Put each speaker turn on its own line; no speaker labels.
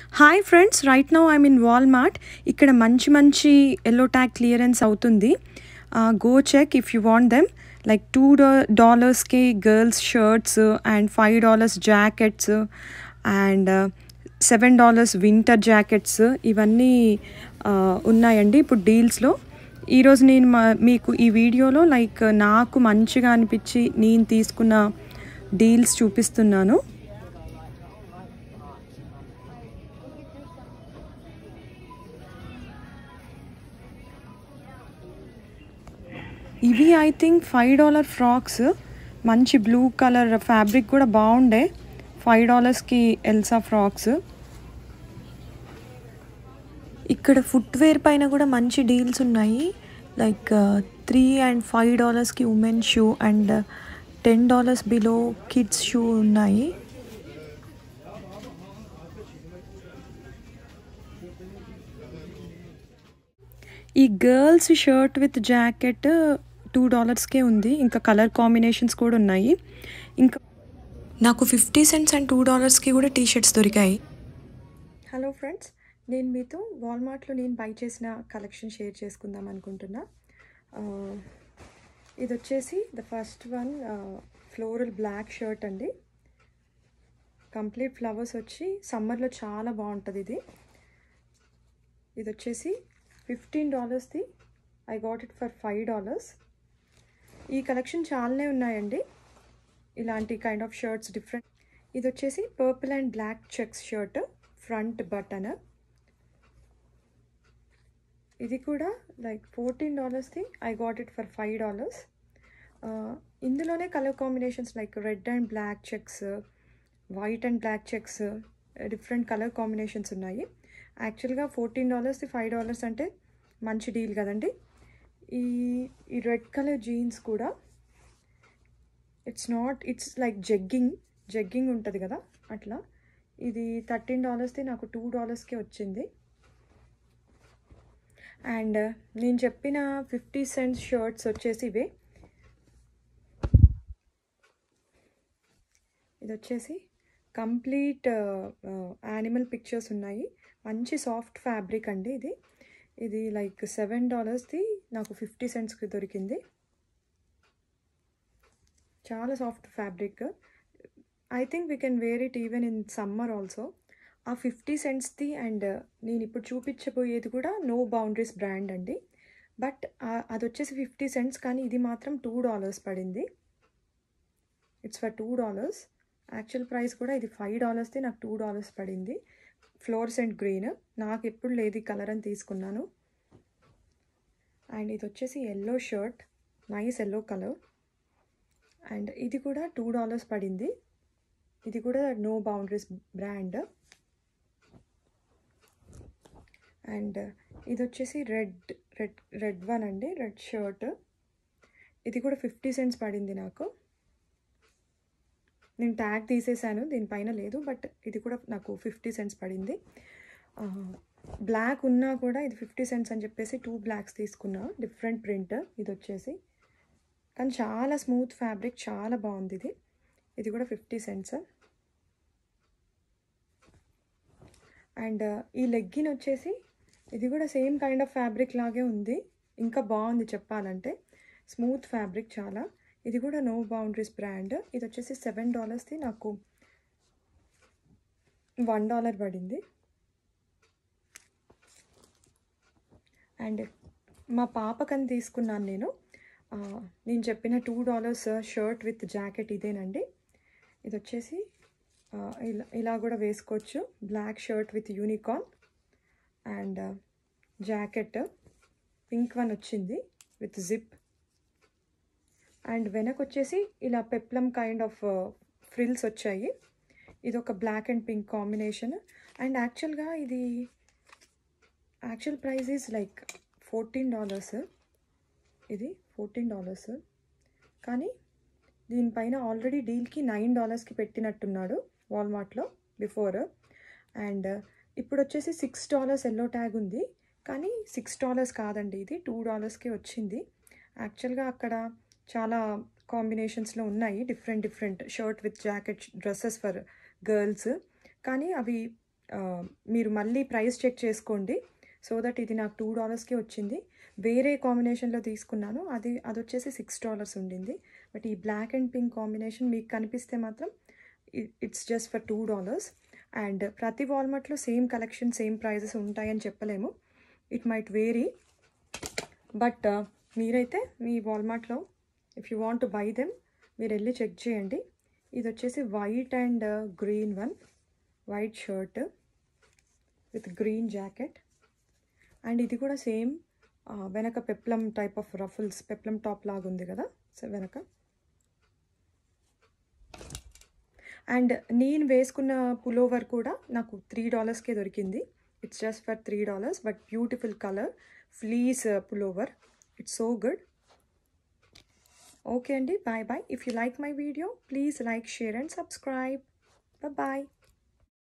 hi friends right now I'm in Walmart ఇక్కడ మంచి మంచి ఎల్లో ట్యాగ్ క్లియరెన్స్ అవుతుంది go check if you want them like two డాలర్స్కి girls shirts and five dollars jackets and seven dollars winter jackets ఇవన్నీ uh, ఉన్నాయండి ఇప్పుడు డీల్స్లో ఈరోజు నేను మా- మీకు ఈ వీడియోలో లైక్ నాకు మంచిగా అనిపించి నేను తీసుకున్న డీల్స్ చూపిస్తున్నాను ఇవి I think five dollar frocks మంచి బ్లూ కలర్ ఫ్యాబ్రిక్ కూడా బాగుండే ఫైవ్ డాలర్స్కి ఎల్సా ఫ్రాక్స్ ఇక్కడ ఫుట్వేర్ పైన కూడా మంచి డీల్స్ ఉన్నాయి లైక్ త్రీ అండ్ ఫైవ్ డాలర్స్కి women shoe and ten dollars below kids shoe ఉన్నాయి ఈ girls shirt with jacket two డాలర్స్కే ఉంది ఇంకా కలర్ కాంబినేషన్స్ కూడా ఉన్నాయి ఇంకా నాకు ఫిఫ్టీ సెంట్స్ అండ్ టూ డాలర్స్కి కూడా టీ షర్ట్స్ దొరికాయి హలో ఫ్రెండ్స్ నేను మీతో వాల్మార్ట్లో నేను బై చేసిన కలెక్షన్ షేర్ చేసుకుందాం అనుకుంటున్నా ఆ, ఇది వచ్చేసి the first one floral black shirt అండి కంప్లీట్ ఫ్లవర్స్ వచ్చి సమ్మర్లో చాలా బాగుంటుంది ఇది ఇది వచ్చేసి ఫిఫ్టీన్ డాలర్స్ది I got it for five dollars ఈ కలెక్షన్ చాలానే ఉన్నాయండి ఇలాంటి కైండ్ ఆఫ్ షర్ట్స్ డిఫరెంట్ ఇది వచ్చేసి purple and black checks shirt front button ఇది కూడా లైక్ ఫోర్టీన్ డాలర్స్ది I got it for five dollars ఇందులోనే colour combinations like red and black checks white and black checks different colour combinations ఉన్నాయి యాక్చువల్గా fourteen డాలర్స్ది five dollars అంటే మంచి deal కదండి ఈ ఈ రెడ్ కలర్ జీన్స్ కూడా it's not it's like jegging jegging ఉంటుంది కదా అట్లా ఇది థర్టీన్ డాలర్స్ది నాకు టూ డాలర్స్కే వచ్చింది అండ్ నేను చెప్పిన ఫిఫ్టీ సెంట్స్ షర్ట్స్ వచ్చేసి ఇవే ఇది వచ్చేసి కంప్లీట్ యానిమల్ పిక్చర్స్ ఉన్నాయి మంచి సాఫ్ట్ ఫ్యాబ్రిక్ అండి ఇది ఇది లైక్ సెవెన్ డాలర్స్ది నాకు ఫిఫ్టీ సెంట్స్కి దొరికింది చాలా soft fabric I think we can wear it even in summer also ఆ ఫిఫ్టీ సెంట్స్ది అండ్ నేను ఇప్పుడు చూపించబోయేది కూడా నో బౌండరీస్ బ్రాండ్ అండి బట్ అది వచ్చేసి ఫిఫ్టీ సెంట్స్ కానీ ఇది మాత్రం టూ డాలర్స్ పడింది it's for two dollars actual price కూడా ఇది ఫైవ్ డాలర్స్ది నాకు టూ డాలర్స్ పడింది ఫ్లోర్సెంట్ గ్రీన్ నాకు ఎప్పుడు లేదు ఈ కలర్ అని తీసుకున్నాను అండ్ ఇది వచ్చేసి yellow shirt nice yellow colour and ఇది కూడా టూ డాలర్స్ పడింది ఇది కూడా నో బౌండరీస్ బ్రాండ్ అండ్ ఇది వచ్చేసి రెడ్ రెడ్ రెడ్ వన్ అండి రెడ్ షర్ట్ ఇది కూడా ఫిఫ్టీ సెంట్స్ పడింది నాకు నేను ట్యాగ్ తీసేసాను దీనిపైన లేదు బట్ ఇది కూడా నాకు ఫిఫ్టీ సెంట్స్ పడింది బ్లాక్ ఉన్నా కూడా ఇది ఫిఫ్టీ సెంట్స్ అని చెప్పేసి టూ బ్లాక్స్ తీసుకున్నా డిఫరెంట్ ప్రింట్ ఇది వచ్చేసి కానీ చాలా స్మూత్ ఫ్యాబ్రిక్ చాలా బాగుంది ఇది ఇది కూడా ఫిఫ్టీ సెంట్స్ అండ్ ఈ లెగ్గిన్ వచ్చేసి ఇది కూడా సేమ్ కైండ్ ఆఫ్ ఫ్యాబ్రిక్ లాగే ఉంది ఇంకా బాగుంది చెప్పాలంటే స్మూత్ ఫ్యాబ్రిక్ చాలా ఇది కూడా నో బౌండరీస్ బ్రాండ్ ఇది వచ్చేసి సెవెన్ డాలర్స్ది నాకు వన్ డాలర్ పడింది అండ్ మా పాపకని తీసుకున్నాను నేను ఆ, నేను చెప్పిన two dollars shirt with jacket ఇదేనండి ఇది వచ్చేసి ఆ, ఇలా ఇలా కూడా వేసుకోవచ్చు black shirt with unicorn and jacket pink one వచ్చింది విత్ జిప్ అండ్ వెనక వచ్చేసి ఇలా పెప్లం కైండ్ ఆఫ్ ఫ్రిల్స్ వచ్చాయి ఇది ఒక black and pink combination and యాక్చువల్గా ఇది actual price is like fourteen dollars ఇది ఫోర్టీన్ డాలర్స్ కానీ దీనిపైన ఆల్రెడీ డీల్కి నైన్ డాలర్స్కి పెట్టినట్టున్నాడు వాల్మార్ట్లో బిఫోర్ అండ్ ఇప్పుడు వచ్చేసి సిక్స్ డాలర్స్ ఎల్లో ట్యాగ్ ఉంది కానీ సిక్స్ డాలర్స్ కాదండి ఇది టూ డాలర్స్కి వచ్చింది యాక్చువల్గా అక్కడ చాలా కాంబినేషన్స్లో ఉన్నాయి different different shirt with jacket dresses for girls కానీ అవి మీరు మళ్ళీ ప్రైస్ చెక్ చేసుకోండి సో దట్ ఇది నాకు టూ డాలర్స్కి వచ్చింది వేరే కాంబినేషన్లో తీసుకున్నాను అది అది వచ్చేసి సిక్స్ డాలర్స్ ఉండింది బట్ ఈ బ్లాక్ అండ్ పింక్ కాంబినేషన్ మీకు కనిపిస్తే మాత్రం it's just for two dollars and ప్రతి వాల్మార్ట్లో సేమ్ కలెక్షన్ సేమ్ ప్రైజెస్ ఉంటాయని చెప్పలేము ఇట్ మైట్ వేరీ బట్ మీరైతే మీ వాల్మార్ట్లో if you want buy them మీరు వెళ్ళి చెక్ చేయండి ఇది వచ్చేసి white and green one white shirt with green jacket and ఇది కూడా సేమ్ వెనక peplum type of ruffles peplum top లాగా ఉంది కదా సో వెనక అండ్ నేను వేసుకున్న పులోవర్ కూడా నాకు త్రీ డాలర్స్కే దొరికింది it's just for three dollars but beautiful colour fleece pullover it's so good okay అండి bye bye if you like my video please like share and subscribe bye